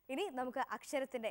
ഇനി നമുക്ക് അക്ഷരത്തിന്റെ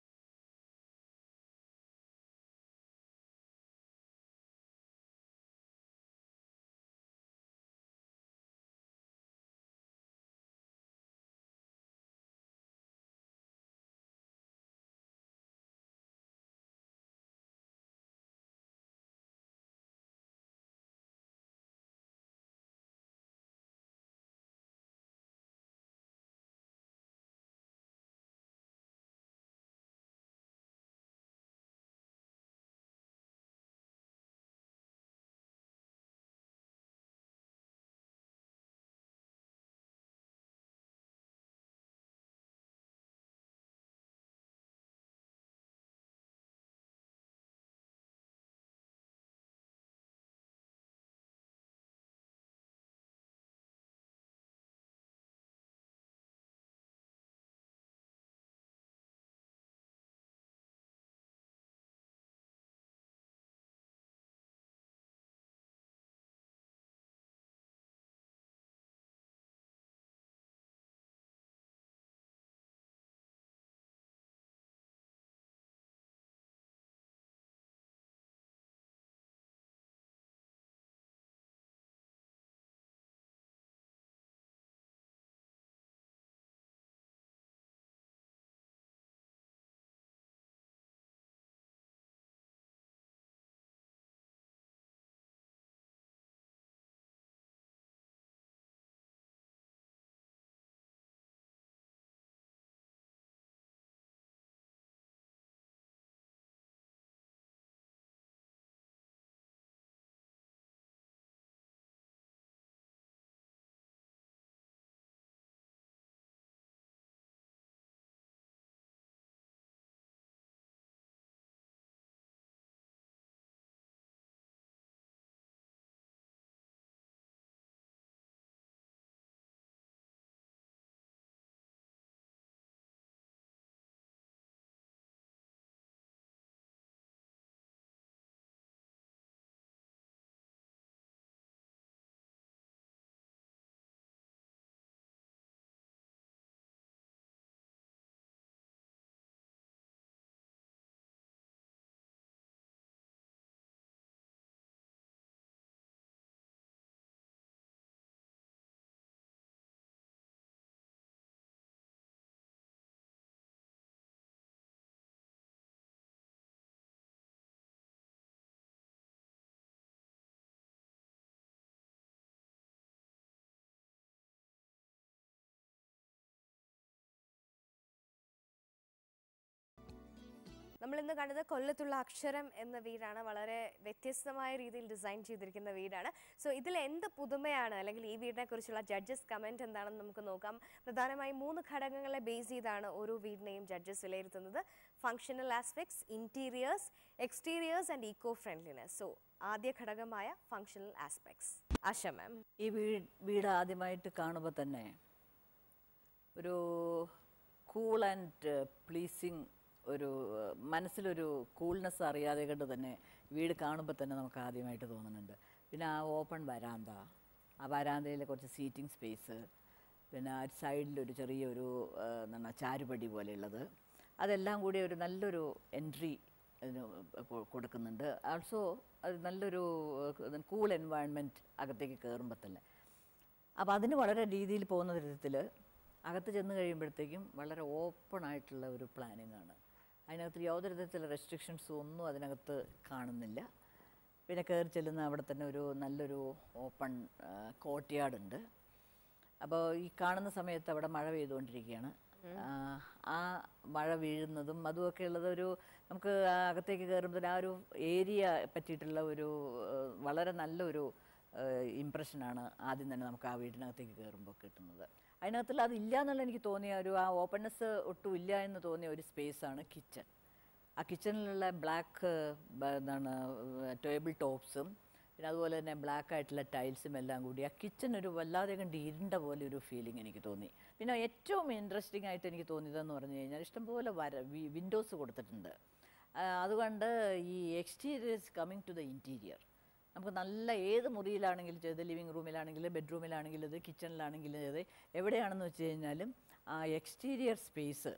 നമ്മൾ ഇന്ന് കണ്ടത് കൊല്ലത്തുള്ള അക്ഷരം എന്ന വീടാണ് വളരെ വ്യത്യസ്തമായ രീതിയിൽ ഡിസൈൻ ചെയ്തിരിക്കുന്ന വീടാണ് സോ ഇതിൽ എന്ത് പുതുമയാണ് അല്ലെങ്കിൽ ഈ വീടിനെ കുറിച്ചുള്ള ജഡ്ജസ് കമന്റ് എന്താണെന്ന് നമുക്ക് നോക്കാം പ്രധാനമായും മൂന്ന് ഘടകങ്ങളെ ബേസ് ചെയ്താണ് ഓരോ വീടിനെയും ജഡ്ജസ് വിലയിരുത്തുന്നത് functional aspects interiors exteriors and eco friendliness so ആദ്യ ഘടകമായ ഫങ്ഷണൽ ആസ്പെക്ട്സ് ആശ മാം ഈ വീട് വീട് ആദ്യമായിട്ട് കാണുമ്പോൾ തന്നെ ഒരു കൂൾ ആൻഡ് പ്ലീസിങ് ഒരു ഏഹ്, മനസ്സിലൊരു കൂൾനെസ് അറിയാതെ കൊണ്ട് തന്നെ വീട് കാണുമ്പോൾ തന്നെ നമുക്ക് ആദ്യമായിട്ട് തോന്നുന്നുണ്ട് പിന്നെ ആ ഓപ്പൺ വരാന്ത ആ വരാന്തയിൽ കുറച്ച് സീറ്റിംഗ് സ്പേസ് പിന്നെ ആ സൈഡിലൊരു ചെറിയൊരു ഏഹ്, എന്താണ് ചാരുപടി പോലെയുള്ളത് അതെല്ലാം കൂടി ഒരു നല്ലൊരു എൻട്രി അതിന് കൊ- കൊടുക്കുന്നുണ്ട് ആൾസോ അത് നല്ലൊരു കൂൾ എൻവയൺമെൻറ്റ് അകത്തേക്ക് കയറുമ്പോൾ തന്നെ അപ്പോൾ അതിന് വളരെ രീതിയിൽ പോകുന്ന വിധത്തിൽ അകത്ത് ചെന്ന് കഴിയുമ്പോഴത്തേക്കും വളരെ ഓപ്പൺ ആയിട്ടുള്ള ഒരു പ്ലാനിങ് ആണ് അതിനകത്ത് യാതൊരു വിധത്തിലുള്ള റെസ്ട്രിക്ഷൻസും ഒന്നും അതിനകത്ത് കാണുന്നില്ല പിന്നെ കയറി ചെല്ലുന്ന അവിടെ തന്നെ ഒരു നല്ലൊരു ഓപ്പൺ കോർട്ട്യാർഡ് ഉണ്ട് അപ്പോൾ ഈ കാണുന്ന സമയത്ത് അവിടെ മഴ പെയ്തുകൊണ്ടിരിക്കുകയാണ് ആ, ആ മഴ വീഴുന്നതും അതുമൊക്കെ ഉള്ളത് ഒരു നമുക്ക് ആ അകത്തേക്ക് കയറുമ്പോൾ ആ ഒരു ഏരിയ പറ്റിയിട്ടുള്ള ഒരു ഏഹ്, വളരെ നല്ലൊരു ഇമ്പ്രഷനാണ് ആദ്യം തന്നെ നമുക്ക് ആ വീടിനകത്തേക്ക് കയറുമ്പോൾ കിട്ടുന്നത് അതിനകത്തുള്ള അതില്ല എന്നുള്ള എനിക്ക് തോന്നിയ ഒരു ആ ഓപ്പൺനെസ് ഒട്ടും ഇല്ല എന്ന് തോന്നിയ ഒരു സ്പേസാണ് കിച്ചൺ ആ കിച്ചണിലുള്ള ബ്ലാക്ക് എന്താണ് ടേബിൾ ടോപ്സും പിന്നെ അതുപോലെ തന്നെ ബ്ലാക്ക് ആയിട്ടുള്ള ടൈൽസും എല്ലാം കൂടി ആ കിച്ചൺ ഒരു വല്ലാതെ കണ്ട് ഇരുണ്ട പോലെ ഒരു ഫീലിംഗ് എനിക്ക് തോന്നി പിന്നെ ഏറ്റവും ഇൻട്രസ്റ്റിംഗ് ആയിട്ട് എനിക്ക് തോന്നിയതെന്ന് പറഞ്ഞു കഴിഞ്ഞാൽ ഇഷ്ടംപോലെ വര വിൻഡോസ് കൊടുത്തിട്ടുണ്ട് ആ, അതുകൊണ്ട് ഈ exterior coming to the interior നമുക്ക് നല്ല ഏത് മുറിയിലാണെങ്കിലും ചെയ്ത് ലിവിങ് റൂമിലാണെങ്കിലും ബെഡ്റൂമിലാണെങ്കിലും ഇത് കിച്ചണിലാണെങ്കിലും ഇത് എവിടെയാണെന്ന് വെച്ച് കഴിഞ്ഞാലും ആ എക്സ്റ്റീരിയർ സ്പേസ്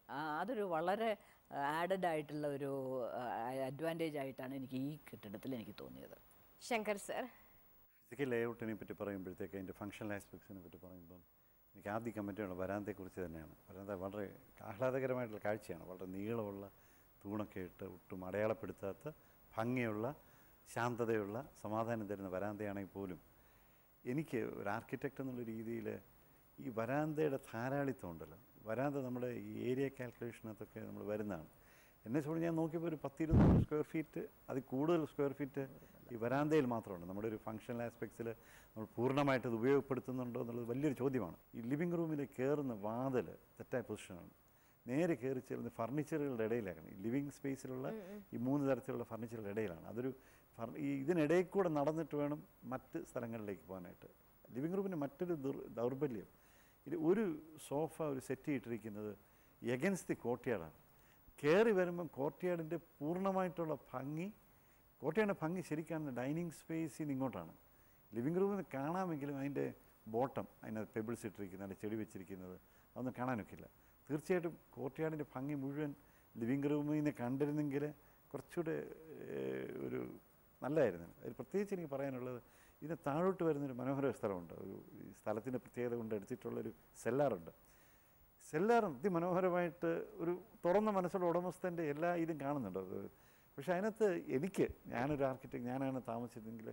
ആ, അതൊരു വളരെ ആഡഡ് ആയിട്ടുള്ള ഒരു അഡ്വാൻറ്റേജ് ആയിട്ടാണ് എനിക്ക് ഈ കെട്ടിടത്തിൽ എനിക്ക് തോന്നിയത് ശങ്കർ സർ ഫിസിക്കൽ ലേഔട്ടിനെ പറ്റി പറയുമ്പോഴത്തേക്ക് അതിൻ്റെ ഫങ്ഷണൽ ആസ്പെക്ട്സിനെ പറ്റി പറയുമ്പം എനിക്ക് ആദ്യം കമൻറ്റ് ചെയ്യണം വരാന്തയെക്കുറിച്ച് തന്നെയാണ് വരാന്ത വളരെ ആഹ്ലാദകരമായിട്ടുള്ള കാഴ്ചയാണ് വളരെ നീളമുള്ള തൂണൊക്കെ ഇട്ട് ഒട്ടും അടയാളപ്പെടുത്താത്ത ഭംഗിയുള്ള ശാന്തതയുള്ള സമാധാനം തരുന്ന വരാന്തയാണെങ്കിൽ പോലും എനിക്ക് ഒരു ആർക്കിടെക്റ്റ് എന്നുള്ള രീതിയിൽ ഈ വരാന്തയുടെ ധാരാളിത്തം ഉണ്ടല്ലോ വരാന്ത നമ്മുടെ ഈ ഏരിയ കാൽക്കുലേഷനകത്തൊക്കെ നമ്മൾ വരുന്നതാണ് എന്നെ സംബന്ധിച്ച് ഞാൻ നോക്കിയപ്പോൾ ഒരു പത്തിരുന്നൂറ് സ്ക്വയർ ഫീറ്റ് അതിൽ കൂടുതൽ സ്ക്വയർ ഫീറ്റ് ഈ വരാന്തയിൽ മാത്രമുണ്ട് നമ്മുടെ ഒരു ഫങ്ഷണൽ ആസ്പെക്ട്സിൽ നമ്മൾ പൂർണ്ണമായിട്ട് അത് ഉപയോഗപ്പെടുത്തുന്നുണ്ടോ എന്നുള്ളത് വലിയൊരു ചോദ്യമാണ് ഈ ലിവിങ് റൂമിൽ കയറുന്ന വാതിൽ തെറ്റായ പൊസിഷനാണ് നേരെ കയറി ചെല്ലുന്ന ഫർണിച്ചറുകളുടെ ഇടയിലാണ് ഈ ലിവിങ് സ്പേസിലുള്ള ഈ മൂന്ന് തരത്തിലുള്ള ഫർണിച്ചറുകളുടെ ഇടയിലാണ് അതൊരു ഫർ- ഈ ഇതിനിടയിൽ കൂടെ നടന്നിട്ട് വേണം മറ്റ് സ്ഥലങ്ങളിലേക്ക് പോകാനായിട്ട് ലിവിങ് റൂമിന് മറ്റൊരു ദുർ ദൗർബല്യം ഇത് ഒരു സോഫ ഒരു സെറ്റ് ചെയ്തിട്ടിരിക്കുന്നത് എഗൻസ്റ്റ് ദി കോർട്ട്യാർഡാണ് കയറി വരുമ്പം കോർട്ട്യാർഡിൻ്റെ പൂർണ്ണമായിട്ടുള്ള ഭംഗി കോട്ടയുടെ ഭംഗി ശരിക്കാണ് ഡൈനിങ് സ്പേസിൽ നിന്ന് ഇങ്ങോട്ടാണ് ലിവിങ് റൂമിൽ നിന്ന് കാണാമെങ്കിലും അതിൻ്റെ ബോട്ടം അതിനകത്ത് പെബിൾസ് ഇട്ടിരിക്കുന്നത് അതിൻ്റെ ചെടി വെച്ചിരിക്കുന്നത് അതൊന്നും കാണാനൊക്കില്ല തീർച്ചയായിട്ടും കോർട്ട്യാർഡിൻ്റെ ഭംഗി മുഴുവൻ ലിവിങ് റൂമിൽ നിന്ന് കണ്ടിരുന്നെങ്കിൽ കുറച്ചുകൂടെ ഏഹ്, ഒരു നല്ലതായിരുന്നു അതിൽ പ്രത്യേകിച്ച് എനിക്ക് പറയാനുള്ളത് ഇതിന് താഴോട്ട് വരുന്നൊരു മനോഹര സ്ഥലമുണ്ട് ഒരു ഈ സ്ഥലത്തിൻ്റെ പ്രത്യേകത കൊണ്ട് എടുത്തിട്ടുള്ളൊരു സെല്ലാറുണ്ട് സെല്ലാർ അതിമനോഹരമായിട്ട് ഒരു തുറന്ന മനസ്സുള്ള ഉടമസ്ഥൻ്റെ എല്ലാ ഇതും കാണുന്നുണ്ട് അത് പക്ഷെ അതിനകത്ത് എനിക്ക് ഞാനൊരു ആർക്കിടെക്ട് ഞാനാണ് താമസിച്ചതെങ്കിൽ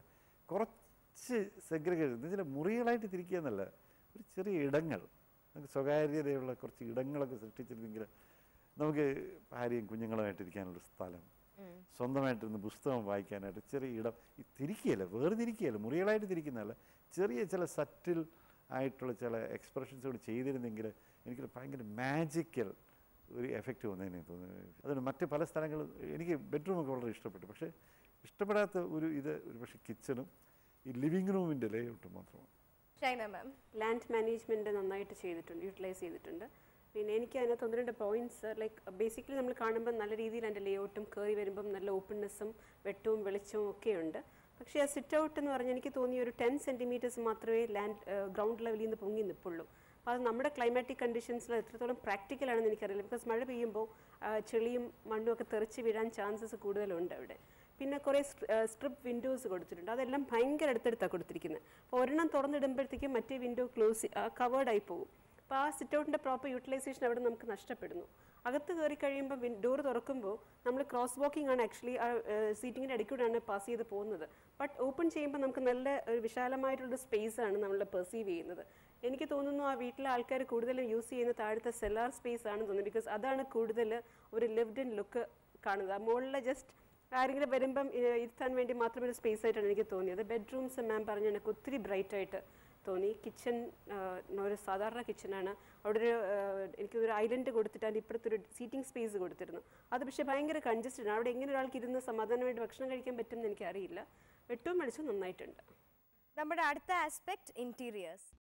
കുറച്ച് സെഗ്രിഗേഷൻ എന്ന് വെച്ചാൽ മുറികളായിട്ട് തിരിക്കുക എന്നല്ല ഒരു ചെറിയ ഇടങ്ങൾ നമുക്ക് സ്വകാര്യതയുള്ള കുറച്ച് ഇടങ്ങളൊക്കെ സൃഷ്ടിച്ചിരുന്നെങ്കിൽ നമുക്ക് ഭാര്യയും കുഞ്ഞുങ്ങളുമായിട്ട് ഇരിക്കാനുള്ള സ്ഥലം സ്വന്തമായിട്ടിരുന്ന് പുസ്തകം വായിക്കാനായിട്ട് ചെറിയ ഇടം ഈ തിരിക്കുകയല്ല വേർതിരിക്കുകയല്ല മുറികളായിട്ട് തിരിക്കുന്നതല്ല ചെറിയ ചില സറ്റിൽ ആയിട്ടുള്ള ചില എക്സ്പ്രഷൻസ് കൂടി ചെയ്തിരുന്നെങ്കിൽ എനിക്ക് ഭയങ്കര മാജിക്കൽ ഒരു എഫക്റ്റ് വന്നതിനെ തോന്നുന്നു അതുകൊണ്ട് മറ്റ് പല സ്ഥലങ്ങളും എനിക്ക് ബെഡ്റൂമൊക്കെ വളരെ ഇഷ്ടപ്പെട്ടു പക്ഷേ ഇഷ്ടപ്പെടാത്ത ഒരു ഇത് ഒരു പക്ഷേ കിച്ചണും ഈ ലിവിങ് റൂമിൻ്റെ ലേഔട്ടും മാത്രമാണ് ഷൈന മാം ലാൻഡ് മാനേജ്മെൻറ്റ് നന്നായിട്ട് ചെയ്തിട്ടുണ്ട് യൂട്ടിലൈസ് ചെയ്തിട്ടുണ്ട് പിന്നെ എനിക്ക് അതിനകത്ത് ഒന്ന് രണ്ട് പോയിന്റ്സ് ലൈക്ക് ബേസിക്കലി നമ്മൾ കാണുമ്പോൾ നല്ല രീതിയിൽ അതിൻ്റെ ലേഔട്ടും കയറി വരുമ്പം നല്ല ഓപ്പൺനെസ്സും വെട്ടവും വെളിച്ചവും ഒക്കെ ഉണ്ട് പക്ഷേ ആ സിറ്റ് ഔട്ട് എന്ന് പറഞ്ഞാൽ എനിക്ക് തോന്നിയ ഒരു ടെൻ സെൻറ്റിമീറ്റേഴ്സ് മാത്രമേ ലാൻഡ് ഗ്രൗണ്ട് ലെവലിൽ നിന്ന് പൊങ്ങി നിൽപ്പുള്ളൂ അപ്പോൾ അത് നമ്മുടെ ക്ലൈമാറ്റിക് കണ്ടീഷൻസിൽ എത്രത്തോളം പ്രാക്ടിക്കൽ ആണെന്ന് എനിക്കറിയില്ല ബിക്കോസ് മഴ പെയ്യുമ്പോൾ ആ, ചെളിയും മണ്ണും ഒക്കെ തെറിച്ച് വീഴാൻ ചാൻസസ് കൂടുതലുണ്ട് അവിടെ പിന്നെ കുറേ സ്ട്രിപ്പ് വിൻഡോസ് കൊടുത്തിട്ടുണ്ട് അതെല്ലാം ഭയങ്കര അടുത്തടുത്താണ് കൊടുത്തിരിക്കുന്നത് അപ്പോൾ ഒരെണ്ണം തുറന്നിടുമ്പോഴത്തേക്കും മറ്റേ വിൻഡോ ക്ലോസ് കവേർഡായി പോകും അപ്പോൾ ആ സിറ്റ് ഔട്ടിൻ്റെ പ്രോപ്പർ യൂട്ടിലൈസേഷൻ അവിടെ നമുക്ക് നഷ്ടപ്പെടുന്നു അകത്ത് കയറി കഴിയുമ്പോൾ ഡോർ തുറക്കുമ്പോൾ നമ്മൾ ക്രോസ് വാക്കിംഗ് ആണ് ആക്ച്വലി ആ സീറ്റിങ്ങിൻ്റെ ഇടയ്ക്കൂടെയാണ് പാസ് ചെയ്ത് പോകുന്നത് ബട്ട് ഓപ്പൺ ചെയ്യുമ്പോൾ നമുക്ക് നല്ല ഒരു വിശാലമായിട്ടുള്ള സ്പേസ് ആണ് നമ്മൾ പെർസീവ് ചെയ്യുന്നത് എനിക്ക് തോന്നുന്നു ആ വീട്ടിലെ ആൾക്കാർ കൂടുതലും യൂസ് ചെയ്യുന്ന താഴത്തെ സെല്ലാർ സ്പേസ് ആണെന്ന് തോന്നുന്നു ബിക്കോസ് അതാണ് കൂടുതൽ ഒരു ലിവ്ഡ് ഇൻ ലുക്ക് കാണുന്നത് ആ മുകളിലെ ജസ്റ്റ് ആരെങ്കിലും വരുമ്പം ഇ- ഇരുത്താൻ വേണ്ടി മാത്രം ഒരു സ്പേസ് ആയിട്ടാണ് എനിക്ക് തോന്നിയത് ബെഡ്റൂംസ് മാം പറഞ്ഞ എനിക്ക് ഒത്തിരി ബ്രൈറ്റ് ആയിട്ട് തോന്നി കിച്ചൺ ഒരു സാധാരണ കിച്ചണാണ് അവിടെ ഒരു ആ, എനിക്ക് ഒരു ഐലൻഡ് കൊടുത്തിട്ട് അതിൻ്റെ ഇപ്പുറത്തൊരു സീറ്റിംഗ് സ്പേസ് കൊടുത്തിരുന്നു അത് പക്ഷേ ഭയങ്കര കൺജസ്റ്റഡ് ആണ് അവിടെ എങ്ങനെ ഒരാൾക്ക് ഇരുന്ന് സമാധാനമായിട്ട് ഭക്ഷണം കഴിക്കാൻ പറ്റും എന്ന് എനിക്കറിയില്ല വെട്ടവും വെളിച്ചവും നന്നായിട്ടുണ്ട് നമ്മുടെ അടുത്ത ആസ്പെക്ട് ഇന്റീരിയേഴ്സ്